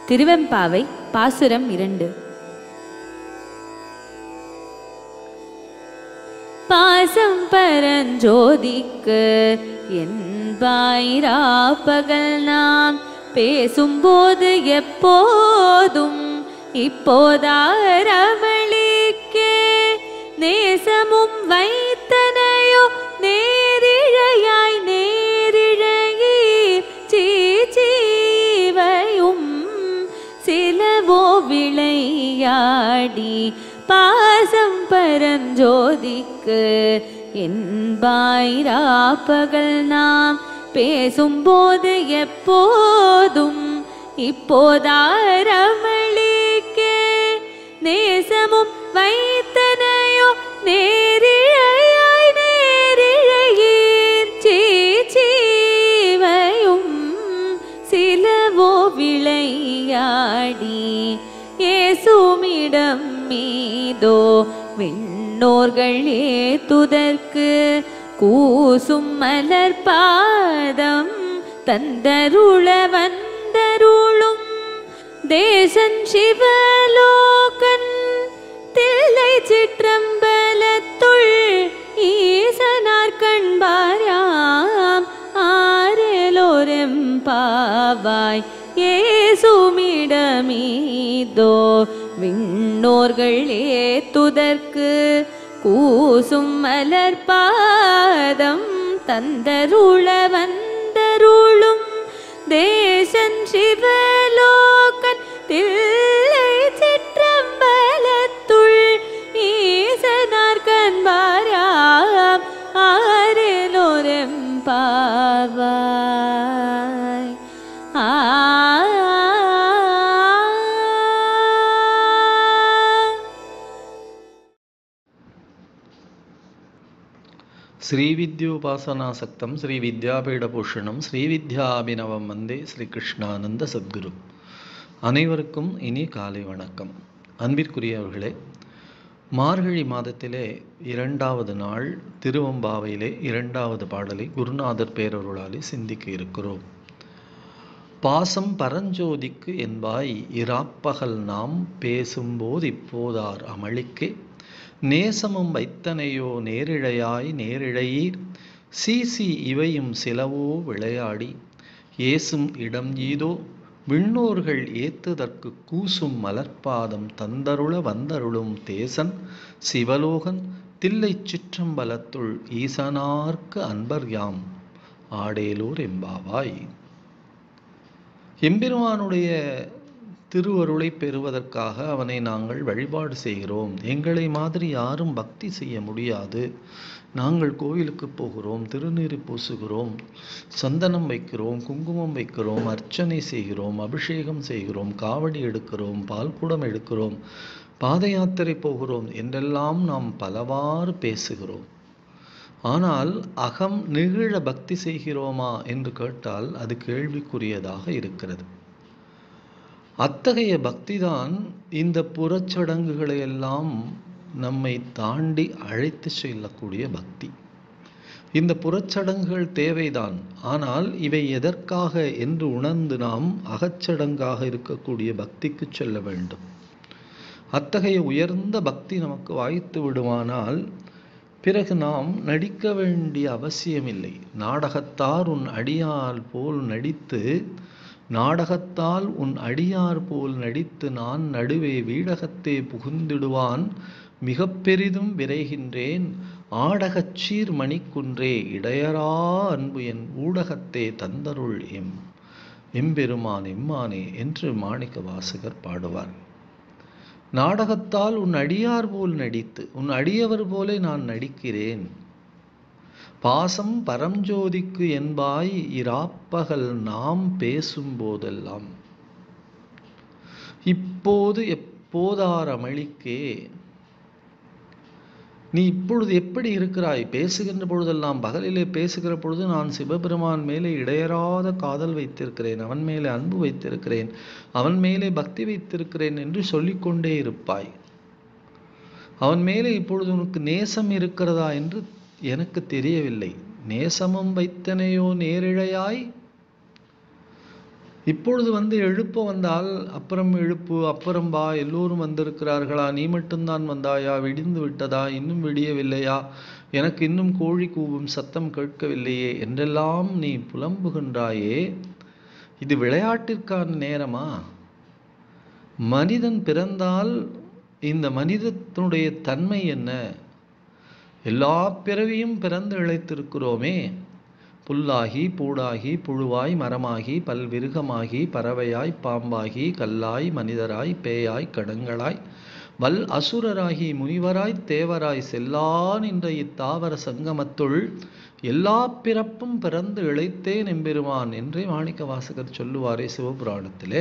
திருவெம்பாவை பாசுரம் இரண்டு பாசம் பரஞ்சோதிக்கு என்பாயிரா பகல் நாம் பேசும்போது எப்போதும் இப்போதாரமளிக்கே நேசமும் வைத்தனையோ நேரிழையாய் நேரிழையீர் சீச்சீவையும் சிலவோ விளையாடி பாசம் பரஞ்சோதிக்கு என்பாயிரா பகல் நாம் பேசும்போது எப்போதும் இப்போதாரமளிக்கே நேசமும் வைத்தனையோ நேரிழையாய் நேரிழையீர் சீச்சீவையும் சிலவோ விளையாடி ஏசுமிடம் மீதோ விண்ணோர்கள் ஏத்துதற்கு கூசும் மலர் பாதம் தந்தருள வந்தருளும் தேசன் சிவலோகன் தில்லை சிற்றம்பலத்துள் ஈசனார் கண்பாராம் ஆரலோரெம்பாவாய் ஏசுமிடமீதோ விண்ணோர்கள் ஏத்துதற்கு கூசும் மலர் பாதம் தந்தருள வந்தருளும் தேசன் சிவலோகன் தில்லை சிற்றம்பலத்துள் ஈசனார் கண்பாராம் ஆரலோரெம்பாவாய் ஆ ஸ்ரீவித்யோபாசனாசக்தம் ஸ்ரீ வித்யாபீடபூஷணம் ஸ்ரீவித்யாபினவம் வந்தே ஸ்ரீ கிருஷ்ணானந்த சத்குரு அனைவருக்கும் இனி காலை வணக்கம் அன்பிற்குரியவர்களே மார்கழி மாதத்திலே இரண்டாவது நாள் திருவம்பாவையிலே இரண்டாவது பாடலை குருநாதர் பேரருளாலே சிந்திக்க இருக்கிறோம் பாசம் பரஞ்சோதிக்கு என்பாய் இராப்பகல் நாம் பேசும்போது இப்போதார் அமளிக்கே நேசமும் வைத்தனையோ நேரிழையாய் நேரிழையீர் சீசி இவையும் சிலவோ விளையாடி ஏசும் இடம் ஈதோ விண்ணோர்கள் ஏத்துதற்கு கூசும் மலர்பாதம் தந்தருள வந்தருளும் தேசன் சிவலோகன் தில்லைச் சிற்றம்பலத்துள் ஈசனார்க்கு அன்பர் யாம் ஆடேலூர் எம்பாவாய் எம்பெருமானுடைய திருவருளை பெறுவதற்காக அவனை நாங்கள் வழிபாடு செய்கிறோம் எங்களை மாதிரி யாரும் பக்தி செய்ய முடியாது நாங்கள் கோவிலுக்கு போகிறோம் திருநீறு பூசுகிறோம் சந்தனம் வைக்கிறோம் குங்குமம் வைக்கிறோம் அர்ச்சனை செய்கிறோம் அபிஷேகம் செய்கிறோம் காவடி எடுக்கிறோம் பால்குடம் எடுக்கிறோம் பாத யாத்திரை போகிறோம் என்றெல்லாம் நாம் பலவாறு பேசுகிறோம் ஆனால் அகம் நெகிழ பக்தி செய்கிறோமா என்று கேட்டால் அது கேள்விக்குரியதாக இருக்கிறது அத்தகைய பக்திதான் இந்த புறச்சடங்குகளை எல்லாம் நம்மை தாண்டி அழைத்து செல்லக்கூடிய பக்தி இந்த புறச்சடங்குகள் தேவைதான் ஆனால் இவை எதற்காக என்று உணர்ந்து நாம் அகச்சடங்காக இருக்கக்கூடிய பக்திக்கு செல்ல வேண்டும் அத்தகைய உயர்ந்த பக்தி நமக்கு வாய்த்து விடுமானால் பிறகு நாம் நடிக்க வேண்டிய அவசியமில்லை நாடகத்தார் உன் அடியால் போல் நடித்து நாடகத்தால் உன் அடியார் போல் நடித்து நான் நடுவே வீடகத்தே புகுந்திடுவான் மிக பெரிதும் விரைகின்றேன் ஆடகச் சீர் மணிக்குன்றே இடையரா அன்பு என் ஊடகத்தே தந்தருள் எம் எம்பெருமான் எம்மானே என்று மாணிக்க வாசகர் பாடுவார் நாடகத்தால் உன் அடியார் போல் நடித்து உன் அடியவர் போல நான் நடிக்கிறேன் பாசம் பரஞ்சோதிக்கு என்பாய் இராப்பகல் நாம் பேசும்போதெல்லாம் இப்போது எப்போதார் அமளிக்கே நீ இப்பொழுது எப்படி இருக்கிறாய் பேசுகின்ற பொழுதெல்லாம் பகலிலே பேசுகிற பொழுது நான் சிவபெருமான் மேலே இடையறாத காதல் வைத்திருக்கிறேன் அவன் மேலே அன்பு வைத்திருக்கிறேன் அவன் மேலே பக்தி வைத்திருக்கிறேன் என்று சொல்லிக்கொண்டே இருப்பாய் அவன் மேலே இப்பொழுது உனக்கு நேசம் இருக்கிறதா என்று எனக்கு தெரியவில்லை நேசமும் வைத்தனையோ நேரிழையாய் இப்பொழுது வந்து எழுப்ப வந்தால் அப்புறம் எழுப்பு அப்புறம் வா எல்லோரும் வந்திருக்கிறார்களா நீ மட்டும்தான் வந்தாயா விடிந்து விட்டதா இன்னும் விடியவில்லையா எனக்கு இன்னும் கோழி கூவும் சத்தம் கேட்கவில்லையே என்றெல்லாம் நீ புலம்புகின்றாயே இது விளையாட்டிற்கான நேரமா மனிதன் பிறந்தால் இந்த மனிதத்தினுடைய தன்மை என்ன எல்லா பிறவியும் பிறந்து இழைத்திருக்கிறோமே புல்லாகி பூடாகி புழுவாய் மரமாகி பல்விருகமாகி பறவையாய் பாம்பாகி கல்லாய் மனிதராய் பேயாய் கடங்களாய் வல் அசுரராகி முனிவராய் தேவராய் செல்லான் என்ற இத்தாவர சங்கமத்துள் எல்லா பிறப்பும் பிறந்து இழைத்தேன் எம்பெருமான் என்றே மாணிக்க வாசகர் சொல்லுவாரே சிவபுராணத்திலே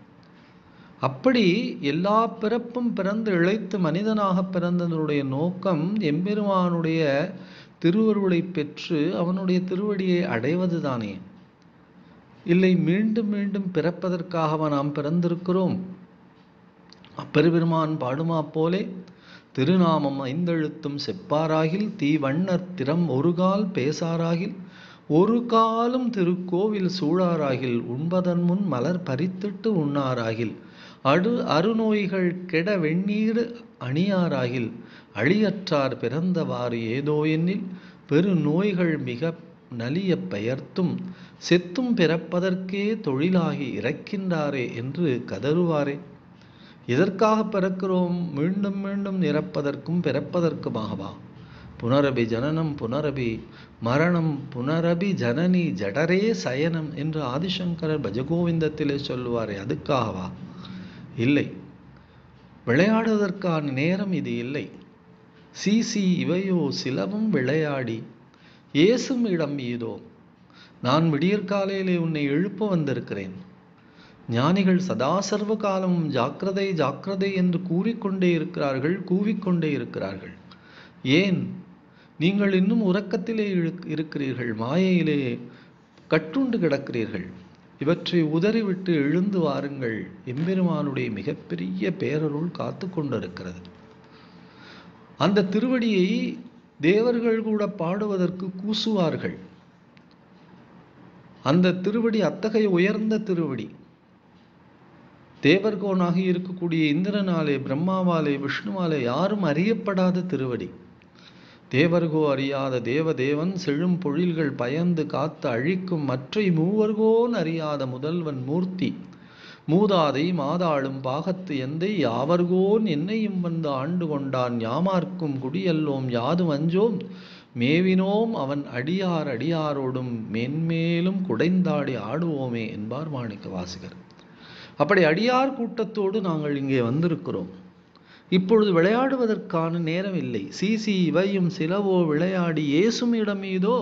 அப்படி எல்லா பிறப்பும் பிறந்து இழைத்து மனிதனாக பிறந்ததனுடைய நோக்கம் எம்பெருமானுடைய திருவருளை பெற்று அவனுடைய திருவடியை அடைவதுதானே இல்லை மீண்டும் மீண்டும் பிறப்பதற்காகவா நாம் பிறந்திருக்கிறோம் அப்பெருபெருமான் பாடுமா போலே திருநாமம் ஐந்தெழுத்தும் செப்பாராகில் தீவண்ணர் திறம் ஒரு கால் பேசாராகில் ஒரு காலும் திருக்கோவில் சூழாராகில் உண்பதன் முன் மலர் பறித்திட்டு உண்ணாராகில் அடு அருநோய்கள் கெட வெந்நீர் அணியாராகில் அழியற்றார் பிறந்தவாறு ஏதோ எண்ணில் பெரு நோய்கள் மிக நலிய பெயர்த்தும் செத்தும் பிறப்பதற்கே தொழிலாகி இறக்கின்றாரே என்று கதறுவாரே எதற்காக பிறக்கிறோம் மீண்டும் மீண்டும் இறப்பதற்கும் பிறப்பதற்குமாகவா புனரபி ஜனனம் புனரபி மரணம் புனரபி ஜனனி ஜடரே சயனம் என்று ஆதிசங்கரர் பஜகோவிந்தத்திலே சொல்லுவாரே அதுக்காகவா இல்லை விளையாடுவதற்கான நேரம் இது இல்லை சீசி இவையோ சிலவும் விளையாடி ஏசும் இடம் இதோ நான் விடியற்காலையிலே உன்னை எழுப்ப வந்திருக்கிறேன் ஞானிகள் சதா சர்வ காலமும் ஜாக்கிரதை ஜாக்கிரதை என்று கூறிக்கொண்டே இருக்கிறார்கள் கூவிக்கொண்டே இருக்கிறார்கள் ஏன் நீங்கள் இன்னும் உறக்கத்திலே இழு- இருக்கிறீர்கள் மாயையிலே கட்டுண்டு கிடக்கிறீர்கள் இவற்றை உதறிவிட்டு எழுந்து வாருங்கள் எம்பெருமானுடைய மிகப்பெரிய பேரருள் காத்து கொண்டிருக்கிறது அந்த திருவடியை தேவர்கள் கூட பாடுவதற்கு கூசுவார்கள் அந்த திருவடி அத்தகைய உயர்ந்த திருவடி தேவர்கோனாகி இருக்கக்கூடிய இந்திரனாலே பிரம்மாவாலே விஷ்ணுவாலே யாரும் அறியப்படாத திருவடி தேவர்கோ அறியாத தேவதேவன் செழும் பொழில்கள் பயந்து காத்து அழிக்கும் மற்றை மூவர்கோன் அறியாத முதல்வன் மூர்த்தி மூதாதை மாதாளும் பாகத்து எந்தை யாவர்கோன் என்னையும் வந்து ஆண்டு கொண்டான் யாமார்க்கும் குடியல்லோம் யாதும் அஞ்சோம் மேவினோம் அவன் அடியார் அடியாரோடும் மேன்மேலும் குடைந்தாடி ஆடுவோமே என்பார் மாணிக்க வாசகர் அப்படி அடியார் கூட்டத்தோடு நாங்கள் இங்கே வந்திருக்கிறோம் இப்பொழுது விளையாடுவதற்கான நேரம் இல்லை சீசி இவையும் சிலவோ விளையாடி ஏசும் இடம் இதோ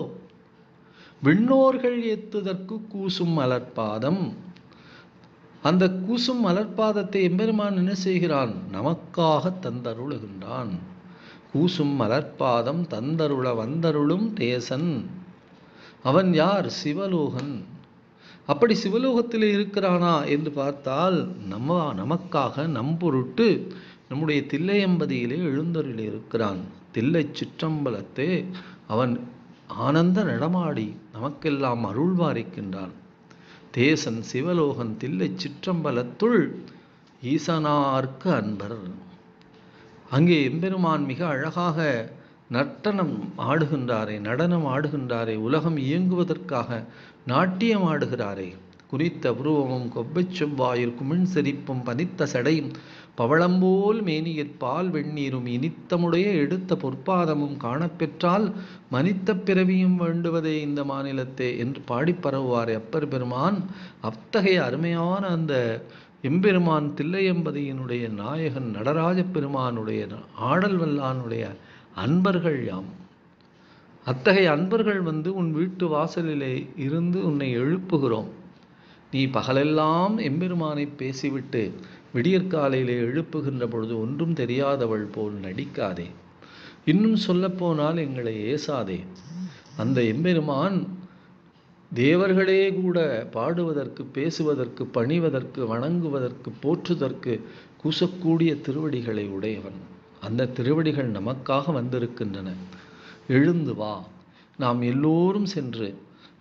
விண்ணோர்கள் ஏத்துதற்கு கூசும் மலர்பாதம் அந்த கூசும் மலர்பாதத்தை எம்பெருமான் என்ன செய்கிறான் நமக்காக தந்தருளுகின்றான் கூசும் மலர்பாதம் தந்தருள வந்தருளும் தேசன் அவன் யார் சிவலோகன் அப்படி சிவலோகத்திலே இருக்கிறானா என்று பார்த்தால் நம்ம நமக்காக நம் பொருட்டு நம்முடைய தில்லையம்பதியிலே எழுந்தருளி இருக்கிறான் தில்லை சிற்றம்பலத்தே அவன் ஆனந்த நடமாடி நமக்கெல்லாம் அருள்வாரிக்கின்றான் தேசன் சிவலோகன் தில்லை சிற்றம்பலத்துள் ஈசனார்க்கு அன்பர் அங்கே எம்பெருமான் மிக அழகாக நர்த்தனம் ஆடுகின்றாரே நடனம் ஆடுகின்றாரே உலகம் இயங்குவதற்காக நாட்டியம் ஆடுகிறாரே குறித்த புருவமும் கொப்பைச் செவ்வாயிற் குமிழ் சிரிப்பும் பனித்த சடையும் பவளம்போல் மேனியிற் பால் வெந்நீரும் இனித்தமுடைய எடுத்த பொற்பாதமும் காணப்பெற்றால் மனித்த பிறவியும் வேண்டுவதே இந்த மாநிலத்தே என்று பாடிப் பரவுவாரே அப்பர் பெருமான் அத்தகைய அருமையான அந்த எம்பெருமான் தில்லையம்பதியினுடைய நாயகன் நடராஜ பெருமானுடைய ஆடல் வல்லானுடைய அன்பர்கள் யாம் அத்தகைய அன்பர்கள் வந்து உன் வீட்டு வாசலிலே இருந்து உன்னை எழுப்புகிறோம் நீ பகலெல்லாம் எம்பெருமானை பேசிவிட்டு விடியற்காலையிலே எழுப்புகின்ற பொழுது ஒன்றும் தெரியாதவள் போல் நடிக்காதே இன்னும் சொல்லப்போனால் எங்களை ஏசாதே அந்த எம்பெருமான் தேவர்களே கூட பாடுவதற்கு பேசுவதற்கு பணிவதற்கு வணங்குவதற்கு போற்றுதற்கு கூசக்கூடிய திருவடிகளை உடையவன் அந்த திருவடிகள் நமக்காக வந்திருக்கின்றன எழுந்து வா நாம் எல்லோரும் சென்று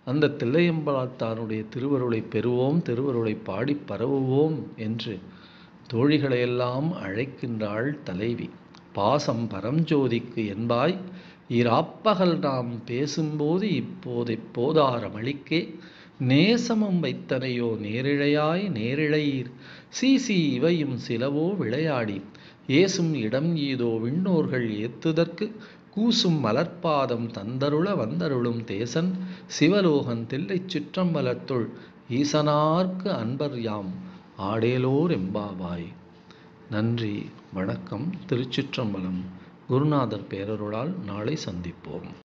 அந்த தில்லையம்பலத்தானுடைய திருவருளை பெறுவோம் திருவருளை பாடி பரவுவோம் என்று தோழிகளையெல்லாம் அழைக்கின்றாள் தலைவி பாசம் பரஞ்சோதிக்கு என்பாய் இராப்பகல் நாம் பேசும்போது இப்போதை போதாரமளிக்கே நேசமம் வைத்தனையோ நேரிழையாய் நேரிழையீர் சீசி இவையும் சிலவோ விளையாடி ஏசும் இடம் ஈதோ விண்ணோர்கள் ஏத்துதற்கு கூசும் மலர்ப்பாதம் தந்தருள வந்தருளும் தேசன் சிவலோகன் தில்லைச் சிற்றம்பலத்துள் ஈசனார்க்கு அன்பர் யாம் ஆடேலோர் எம்பாவாய் நன்றி வணக்கம் திருச்சிற்றம்பலம் குருநாதர் பேரருளால் நாளை சந்திப்போம்